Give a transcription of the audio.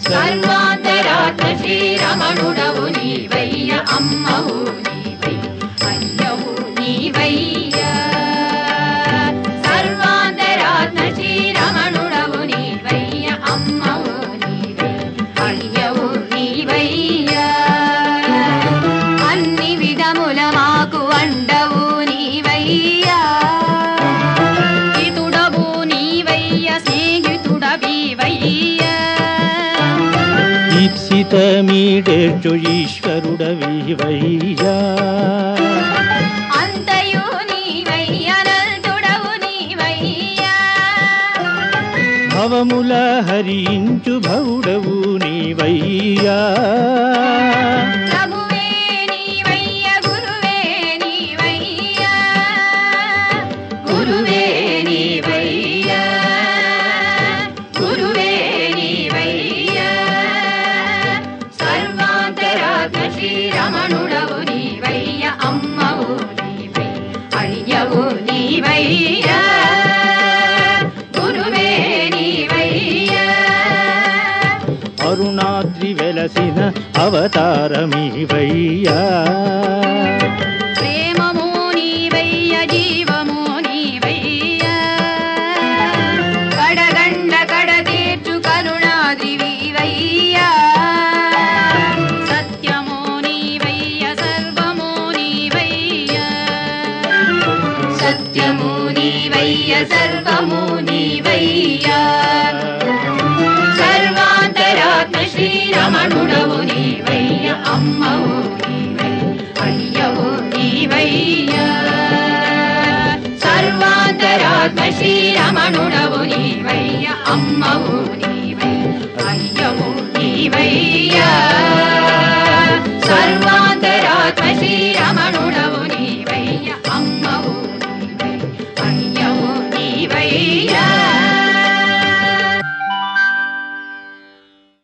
సర్వాంతరాత్మ శ్రీరమణుడవు నీవయ్య అమ్మవు నీవై అయ్యవు నీవయ్య సర్వాంతరాత్మ శ్రీరమణుడవు నీవయ్య అమ్మవు నీవై అయ్యవు నీవయ్య అన్ని విధముల మాకు అండవు నీవయ్యా హితుడవు నీవయ్య స్నేహితుడవీవయ్యా ఈప్సితమీడేర్చు ఈశ్వరుడవివయ్యా అంతయు నీవయ్య నంతుడవు నీవయ్యా భవముల హరించు భవుడవు నీవయ్యా ప్రభువే నీవయ్య గురువే నీవయ్యా గురువే నీవయ్యా గురువే నీవయ్యా సర్వాంతరాత్మ శ్రీరమణుడవు నీవయ్య అమ్మవు నీవై అయ్యవు నీవయ్యా గురువే నీవయ్యా అరుణాద్రి వెలసిన అవతారమివయ్యా ప్రేమము నీవయ్య జీవము నీవయ్య కడగండ కడ తీర్చు కరుణాదివయ్య సత్యము నీవయ్య సర్వము నీవయ్య సత్యము నీవయ్య సర్వము నీవయ్య సర్వాంతరాత్మ శ్రీరమణుడవు నీవయ్య అమ్మవు నీవై అయ్యవు నీవయ్య సర్వాంతరాత్మ శ్రీరమణుడవు నీవయ్య అమ్మవు నీవై అయ్యవు నీవయ్యా